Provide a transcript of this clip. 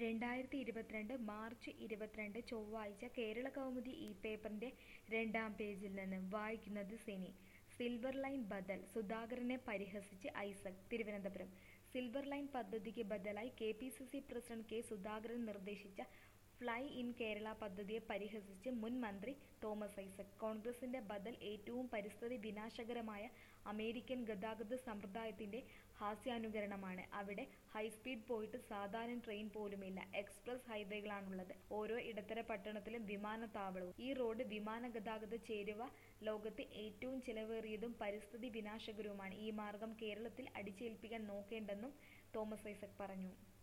രണ്ടായിരത്തി ഇരുപത്തിരണ്ട് മാർച്ച് ഇരുപത്തിരണ്ട് ചൊവ്വാഴ്ച കേരള കൗമുദി ഈ പേപ്പറിന്റെ രണ്ടാം പേജിൽ നിന്ന് വായിക്കുന്നത് സിനി സിൽവർ ലൈൻ ബദൽ സുധാകരനെ പരിഹസിച്ച് ഐസക് തിരുവനന്തപുരം സിൽവർ ലൈൻ പദ്ധതിക്ക് ബദലായി K P C C president K Sudhakaran നിർദ്ദേശിച്ച ഫ്ലൈ ഇൻ കേരള പദ്ധതിയെ പരിഹസിച്ച് മുൻ മന്ത്രി തോമസ് ഐസക് കോൺഗ്രസിന്റെ ബദൽ ഏറ്റവും പരിസ്ഥിതി വിനാശകരമായ അമേരിക്കൻ ഗതാഗത സമ്പ്രദായത്തിന്റെ ഹാസ്യാനുകരണമാണ് അവിടെ ഹൈസ്പീഡ് പോയിട്ട് സാധാരണ ട്രെയിൻ പോലുമില്ല എക്സ്പ്രസ് ഹൈവേകളാണുള്ളത് ഓരോ ഇടത്തര പട്ടണത്തിലും വിമാനത്താവളവും ഈ റോഡ് വിമാന ഗതാഗത ചേരുവ ലോകത്തെ ഏറ്റവും ചിലവേറിയതും പരിസ്ഥിതി വിനാശകരവുമാണ് ഈ മാർഗം കേരളത്തിൽ അടിച്ചേൽപ്പിക്കാൻ നോക്കേണ്ടെന്നും തോമസ് ഐസക് പറഞ്ഞു